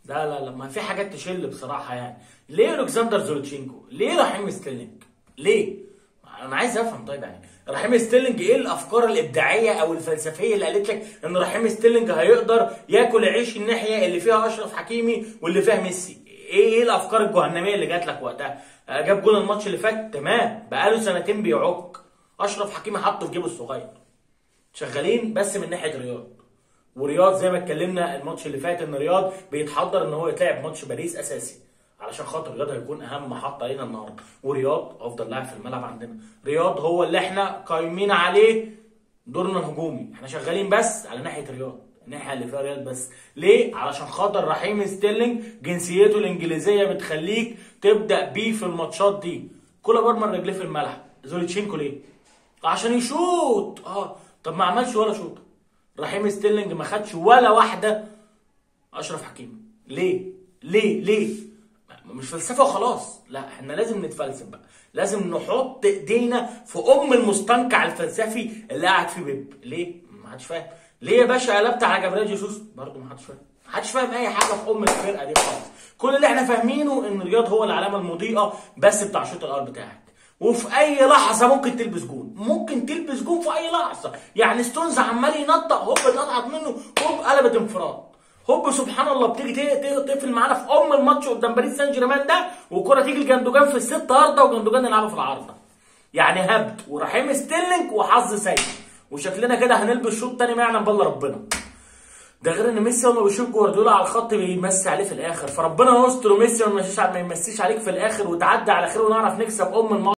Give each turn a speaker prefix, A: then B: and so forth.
A: لا لا لا ما في حاجات تشل بصراحه يعني ليه الكسندر زولتشينكو ليه رحيم ستيرلينج ليه انا عايز افهم طيب يعني رحيم ستيرلينج ايه الافكار الابداعيه او الفلسفيه اللي قالت لك ان رحيم ستيرلينج هيقدر ياكل عيش الناحيه اللي فيها اشرف حكيمي واللي فيها ميسي ايه ايه الافكار الجهنميه اللي جات لك وقتها آه، جاب جول الماتش اللي فات تمام بقاله سنتين بيعك اشرف حكيمي حطه في جيبه الصغير شغالين بس من ناحيه رياض ورياض زي ما اتكلمنا الماتش اللي فات ان رياض بيتحضر ان هو يتلعب ماتش باريس اساسي علشان خاطر رياض هيكون اهم محطه لينا النهارده ورياض افضل لاعب في الملعب عندنا رياض هو اللي احنا قايمين عليه دورنا الهجومي احنا شغالين بس على ناحيه رياض الناحيه اللي فيها رياض بس ليه علشان خاطر رحيم ستيرلينج جنسيته الانجليزيه بتخليك تبدا بيه في الماتشات دي كل برمى رجليه في الملعب زوليتشينكو ليه عشان يشوط اه طب ما عملش ولا شوط رحيم ستيرلينج ما خدش ولا واحده اشرف حكيمي ليه ليه ليه مش فلسفه وخلاص لا احنا لازم نتفلسف بقى لازم نحط ايدينا في ام المستنقع الفلسفي اللي قاعد فيه بيب ليه ما حدش فاهم ليه يا باشا قلبت على جبريل جيسوس برضه ما حدش فاهم ما حدش فاهم اي حاجه في ام الفرقه دي خالص كل اللي احنا فاهمينه ان رياض هو العلامه المضيئه بس بتاع الشوط الاول بتاعك وفي اي لحظه ممكن تلبس جون ممكن تلبس جون في اي لحظه يعني ستونز عمال ينطق هوب اتقطعت منه هوب قلبت انفراد هوب سبحان الله بتيجي ت- ت- تقفل معانا في ام الماتش قدام باريس سان جيرمان ده والكره تيجي لجندوجان في الست عارضه وجندوجان يلعبها في العارضه يعني هبد ورحيم ستيرلينج وحظ سيء وشكلنا كده هنلبس شوط تاني ما يعلم بالله ربنا ده غير ان ميسي لما بيشوف جوارديولا على الخط بيمسي عليه في الاخر فربنا يستر وميسي ما يمسيش ما يمسيش عليك في الاخر وتعدي على خير ونعرف نكسب ام الماتش